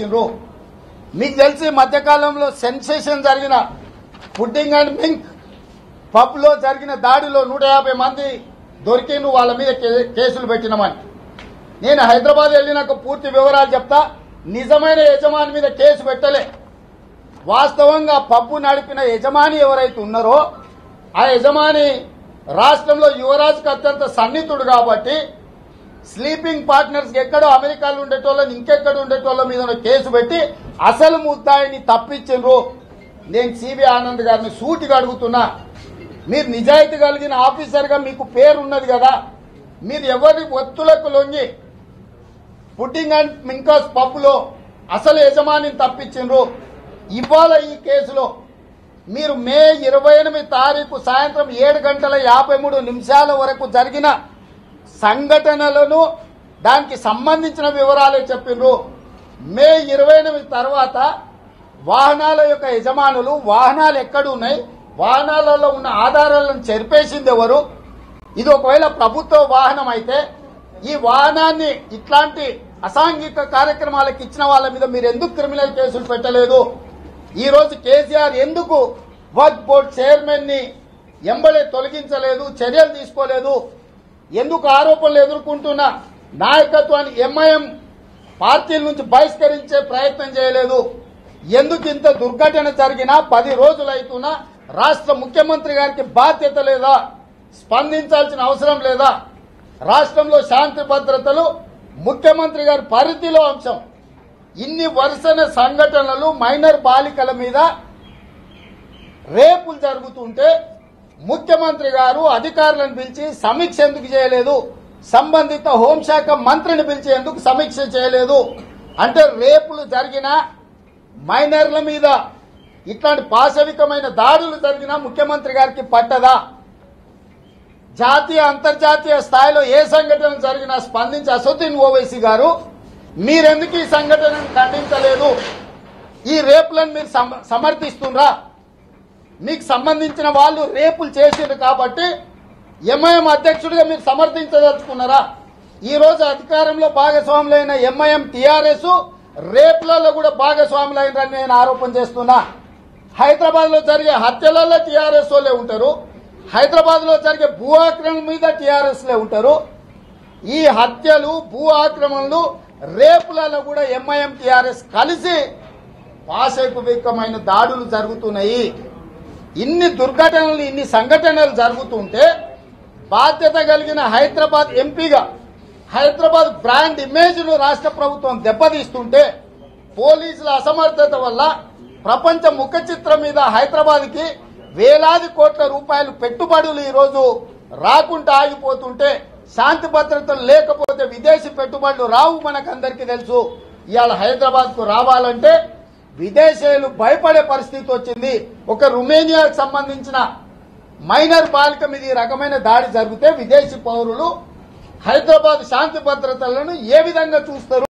తప్పించిండ్రు మీకు తెలిసి ఈ మధ్యకాలంలో సెన్సేషన్ జరిగిన పుడ్డింగ్ అండ్ మింక్ పబ్లో జరిగిన దాడిలో నూట యాభై మంది దొరికిండ్రు వాళ్ళ మీద కే- కేసులు పెట్టినామని నేను హైదరాబాద్ వెళ్ళినాక పూర్తి వివరాలు చెప్తా నిజమైన యజమాని మీద కేసు పెట్టలే వాస్తవంగా పబ్బు నడిపిన యజమాని ఎవరైతే ఉన్నారో ఆ యజమాని రాష్ట్రంలో యువరాజుకు అత్యంత సన్నిహితుడు కాబట్టి స్లీపింగ్ పార్ట్నర్స్ ఎక్కడో అమెరికాలో ఉండేటోళ్ళని ఇంకెక్కడ ఉండేటోళ్ళ మీద కేసు పెట్టి అసలు ముద్దాయిని తప్పించిండ్రు నేను సివి ఆనంద్ గారిని సూటిగా అడుగుతున్నా మీరు నిజాయితీ కలిగిన ఆఫీసర్గా మీకు పేరు ఉన్నది కదా మీరు ఎవరి ఒత్తులకు లొంగి పుడ్డింగ్ అండ్ మింకాస్ పప్పులో అసలు యజమానిని తప్పించిండ్రు ఇవాళ ఈ కేసులో మీరు మే ఇరవై ఎనిమిది తారీఖు సాయంత్రం ఏడు గంటల యాభై మూడు నిమిషాల వరకు జరిగిన సంఘటనలను దానికి సంబంధించిన వివరాలే చెప్పిండ్రు మే ఇరవై ఎనిమిది తర్వాత వాహనాల యొక్క యజమానులు వాహనాలు ఎక్కడ ఉన్నాయి వాహనాలలో ఉన్న ఆధారాలను చెరిపేసింది ఎవరు ఇది ఒకవేళ ప్రభుత్వ వాహనం అయితే ఈ వాహనాన్ని ఇట్లాంటి అసాంఘిక కార్యక్రమాలకు ఇచ్చిన వాళ్ళ మీద మీరు ఎందుకు క్రిమినల్ కేసులు పెట్టలేదు ఈ రోజు కేసీఆర్ ఎందుకు వర్క్ బోర్డ్ చైర్మన్ ని ఎంబడే తొలగించలేదు చర్యలు తీసుకోలేదు ఎందుకు ఆరోపణలు ఎదుర్కొంటున్న నాయకత్వాన్ని ఎంఐఎం పార్టీల నుంచి బహిష్కరించే ప్రయత్నం చేయలేదు ఎందుకు ఇంత దుర్ఘటన జరిగినా పది రోజులైతున్నా రాష్ట్ర ముఖ్యమంత్రి గారికి బాధ్యత లేదా స్పందించాల్సిన అవసరం లేదా రాష్ట్రంలో శాంతి భద్రతలు ముఖ్యమంత్రి గారి పరిధిలో అంశం ఇన్ని వరుసన సంఘటనలు మైనర్ బాలికల మీద రేపులు జరుగుతుంటే ముఖ్యమంత్రి గారు అధికారులను పిలిచి సమీక్ష ఎందుకు చేయలేదు సంబంధిత హోంశాఖ మంత్రిని పిలిచి ఎందుకు సమీక్ష చేయలేదు అంటే రేపులు జరిగిన మైనర్ల మీద ఇట్లాంటి పాశవికమైన దాడులు జరిగినా ముఖ్యమంత్రి గారికి పట్టదా జాతీయ అంతర్జాతీయ స్థాయిలో ఏ సంఘటన జరిగినా స్పందించి అసదుద్దీన్ ఓవైసీ గారు మీరెందుకు ఈ సంఘటనను ఖండించలేదు ఈ రేపులను మీరు సమ- సమర్థిస్తుండ్రా మీకు సంబంధించిన వాళ్ళు రేపులు చేసిండ్రు కాబట్టి ఎంఐఎం అధ్యక్షుడిగా మీరు సమర్థించదలుచుకున్నారా ఈ రోజు అధికారంలో భాగస్వాములైన ఎంఐఎం టీఆర్ఎస్ రేపులలో కూడా భాగస్వాములైనని నేను ఆరోపణ చేస్తున్నా హైదరాబాద్ లో జరిగే హత్యలలో టీఆర్ఎస్ వాళ్ళే ఉంటారు హైదరాబాద్ లో జరిగే భూ ఆక్రమణ మీద టీఆర్ఎస్ లే ఉంటారు ఈ హత్యలు భూ ఆక్రమణలు రేపులలో కూడా ఎంఐఎం టీఆర్ఎస్ కలిసి పాశవికమైన దాడులు జరుగుతున్నాయి ఇన్ని దుర్ఘటనలు ఇన్ని సంఘటనలు జరుగుతుంటే బాధ్యత కలిగిన హైదరాబాద్ ఎంపీగా హైదరాబాద్ బ్రాండ్ ఇమేజ్ ను రాష్ట్ర ప్రభుత్వం దెబ్బతీస్తుంటే పోలీసుల అసమర్థత వల్ల ప్రపంచ ముఖ చిత్రం మీద హైదరాబాద్ కి వేలాది కోట్ల రూపాయలు పెట్టుబడులు ఈ రోజు రాకుండా ఆగిపోతుంటే శాంతి భద్రతలు లేకపోతే విదేశీ పెట్టుబడులు రావు మనకందరికీ తెలుసు ఇవాళ హైదరాబాద్ కు రావాలంటే విదేశీయులు భయపడే పరిస్థితి వచ్చింది ఒక రుమేనియాకు సంబంధించిన మైనర్ బాలిక మీద ఈ రకమైన దాడి జరిగితే విదేశీ పౌరులు హైదరాబాద్ శాంతి భద్రతలను ఏ విధంగా చూస్తారు